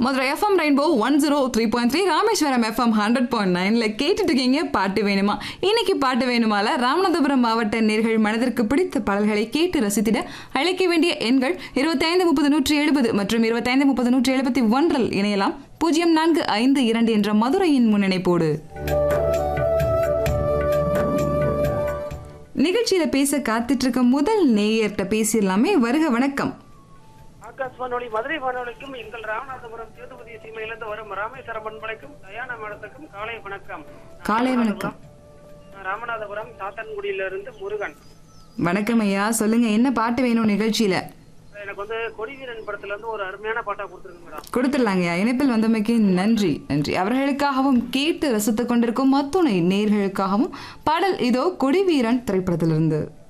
Madurai FM rainbow one zero three point three Rameswaram FM hundred point நைன்ல கேட்டுட்டு இருக்கீங்க பாட்டு வேணுமா இன்னைக்கு பாட்டு வேணுமால ராமநாதபுரம் மாவட்ட நேர்கள் மனதிற்கு பிடித்த பாடல்களை கேட்டு ரசித்திட அழைக்க வேண்டிய எண்கள் இருபத்தைந்து முப்பது நூற்றி எழுபது மற்றும் இருபத்தைந்து முப்பது நூற்றி எழுபத்தி ஒன்றில் இணையலாம் பூஜ்ஜியம் நான்கு ஐந்து இரண்டு என்ற மதுரையின் முன்னிணைப்போடு நிகழ்ச்சியில பேச காத்துட்டு இருக்க முதல் நேயர்கிட்ட பேசிடலாமே வருக வணக்கம் ஆகாஷ் வானொலி மதுரை வானொலிக்கும் எங்கள் ராமநாதபுரம் சேதுபதி சீமையிலிருந்து வரும் ராமேஸ்வரம் பண்பலைக்கும் தயானா மேடத்துக்கும் காலை வணக்கம் காலை வணக்கம் நான் ராமநாதபுரம் சாத்தன்குடியிலிருந்து முருகன் வணக்கம் ஐயா சொல்லுங்க என்ன பாட்டு வேணும் நிகழ்ச்சியில எனக்கு வந்து கொடிவீரன் படத்துல இருந்து ஒரு அருமையான பாட்டா கொடுத்துருங்க மேடம் கொடுத்துடலாங்கய்யா இணைப்பில் வந்தமைக்கு நன்றி நன்றி அவர்களுக்காகவும் கேட்டு ரசித்துக் கொண்டிருக்கும் அத்துணை நேர்களுக்காகவும் பாடல் இதோ கொடிவீரன் திரைப்படத்திலிருந்து